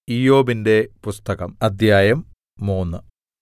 ഇയ്യോബിന്റെ പുസ്തകം അദ്ധ്യായം മൂന്ന്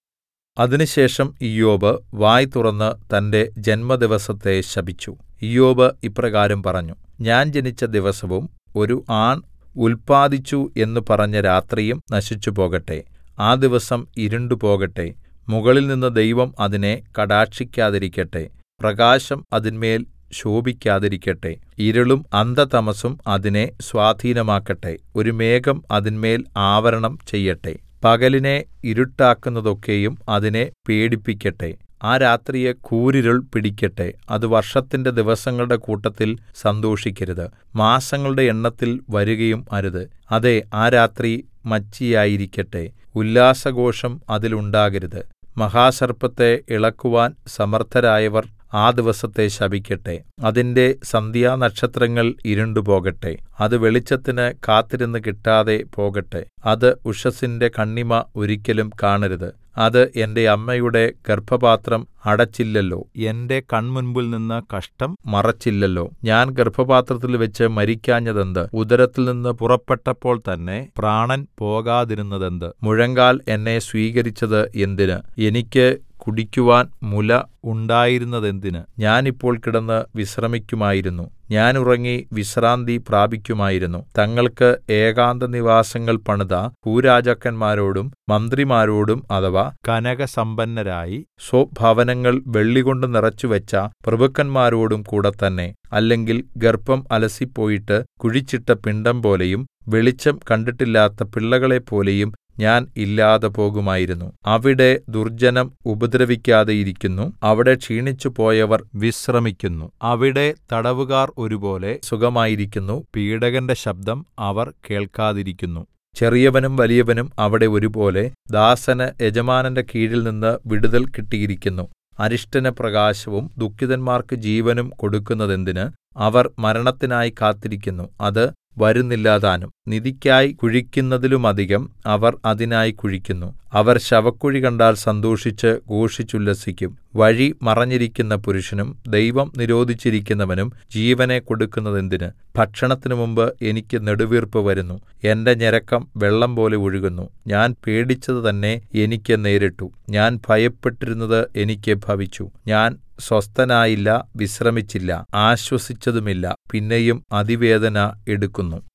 അതിനുശേഷം ഇയ്യോബ് വായ് തുറന്ന് തന്റെ ജന്മദിവസത്തെ ശപിച്ചു ഇയ്യോബ് ഇപ്രകാരം പറഞ്ഞു ഞാൻ ജനിച്ച ദിവസവും ഒരു ആൺ ഉല്പാദിച്ചു എന്ന് പറഞ്ഞ രാത്രിയും നശിച്ചുപോകട്ടെ ആ ദിവസം ഇരുണ്ടുപോകട്ടെ മുകളിൽനിന്ന് ദൈവം അതിനെ കടാക്ഷിക്കാതിരിക്കട്ടെ പ്രകാശം അതിന്മേൽ ശോഭിക്കാതിരിക്കട്ടെ ഇരുളും അന്ധതമസ്സും അതിനെ സ്വാധീനമാക്കട്ടെ ഒരു മേഘം അതിന്മേൽ ആവരണം ചെയ്യട്ടെ പകലിനെ ഇരുട്ടാക്കുന്നതൊക്കെയും അതിനെ പേടിപ്പിക്കട്ടെ ആ രാത്രിയെ കൂരിരുൾ പിടിക്കട്ടെ അത് വർഷത്തിന്റെ ദിവസങ്ങളുടെ കൂട്ടത്തിൽ സന്തോഷിക്കരുത് മാസങ്ങളുടെ എണ്ണത്തിൽ വരുകയും അരുത് അതെ ആ രാത്രി മച്ചിയായിരിക്കട്ടെ ഉല്ലാസഘോഷം അതിൽ ഉണ്ടാകരുത് മഹാസർപ്പത്തെ ഇളക്കുവാൻ സമർത്ഥരായവർ ആ ദിവസത്തെ ശപിക്കട്ടെ അതിന്റെ സന്ധ്യാനക്ഷത്രങ്ങൾ ഇരുണ്ടുപോകട്ടെ അത് വെളിച്ചത്തിന് കാത്തിരുന്ന് കിട്ടാതെ പോകട്ടെ അത് ഉഷസ്സിന്റെ കണ്ണിമ ഒരിക്കലും കാണരുത് അത് എന്റെ അമ്മയുടെ ഗർഭപാത്രം അടച്ചില്ലല്ലോ എന്റെ കൺമുൻപിൽ നിന്ന് കഷ്ടം മറച്ചില്ലല്ലോ ഞാൻ ഗർഭപാത്രത്തിൽ വെച്ച് മരിക്കാഞ്ഞതെന്ത് ഉദരത്തിൽ നിന്ന് പുറപ്പെട്ടപ്പോൾ തന്നെ പ്രാണൻ പോകാതിരുന്നതെന്ത് മുഴങ്കാൽ എന്നെ സ്വീകരിച്ചത് എന്തിന് എനിക്ക് കുടിക്കുവാൻ മുല ഉണ്ടായിരുന്നതെന്തിന് ഞാൻ ഇപ്പോൾ കിടന്ന് വിശ്രമിക്കുമായിരുന്നു ഞാൻ ഉറങ്ങി വിശ്രാന്തി പ്രാപിക്കുമായിരുന്നു തങ്ങൾക്ക് ഏകാന്തനിവാസങ്ങൾ പണിത ഭൂരാജാക്കന്മാരോടും മന്ത്രിമാരോടും അഥവാ കനകസമ്പന്നരായി സ്വഭവനങ്ങൾ വെള്ളികൊണ്ട് നിറച്ചുവെച്ച പ്രഭുക്കന്മാരോടും കൂടെ തന്നെ അല്ലെങ്കിൽ ഗർഭം അലസിപ്പോയിട്ട് കുഴിച്ചിട്ട പിണ്ഡം പോലെയും വെളിച്ചം കണ്ടിട്ടില്ലാത്ത പിള്ളകളെപ്പോലെയും ഞാൻ ഇല്ലാതെ പോകുമായിരുന്നു അവിടെ ദുർജ്ജനം ഉപദ്രവിക്കാതെയിരിക്കുന്നു അവിടെ ക്ഷീണിച്ചുപോയവർ വിശ്രമിക്കുന്നു അവിടെ തടവുകാർ ഒരുപോലെ സുഖമായിരിക്കുന്നു പീഡകന്റെ ശബ്ദം അവർ കേൾക്കാതിരിക്കുന്നു ചെറിയവനും വലിയവനും അവിടെ ഒരുപോലെ ദാസന് യജമാനന്റെ കീഴിൽ നിന്ന് വിടുതൽ കിട്ടിയിരിക്കുന്നു അരിഷ്ടന് പ്രകാശവും ദുഃഖിതന്മാർക്ക് ജീവനും കൊടുക്കുന്നതെന്തിന് അവർ മരണത്തിനായി കാത്തിരിക്കുന്നു അത് വരുന്നില്ലതാനും നിധിക്കായി കുഴിക്കുന്നതിലുമധികം അവർ അതിനായി കുഴിക്കുന്നു അവർ ശവക്കുഴി കണ്ടാൽ സന്തോഷിച്ച് ഘോഷിച്ചുല്ലസിക്കും വഴി മറഞ്ഞിരിക്കുന്ന പുരുഷനും ദൈവം നിരോധിച്ചിരിക്കുന്നവനും ജീവനെ കൊടുക്കുന്നതെന്തിന് ഭക്ഷണത്തിനു മുമ്പ് എനിക്ക് നെടുവീർപ്പ് വരുന്നു എന്റെ ഞരക്കം വെള്ളം പോലെ ഒഴുകുന്നു ഞാൻ പേടിച്ചത് തന്നെ എനിക്ക് നേരിട്ടു ഞാൻ ഭയപ്പെട്ടിരുന്നത് എനിക്ക് ഭവിച്ചു ഞാൻ സ്വസ്ഥനായില്ല വിശ്രമിച്ചില്ല ആശ്വസിച്ചതുമില്ല പിന്നെയും അതിവേദന എടുക്കുന്നു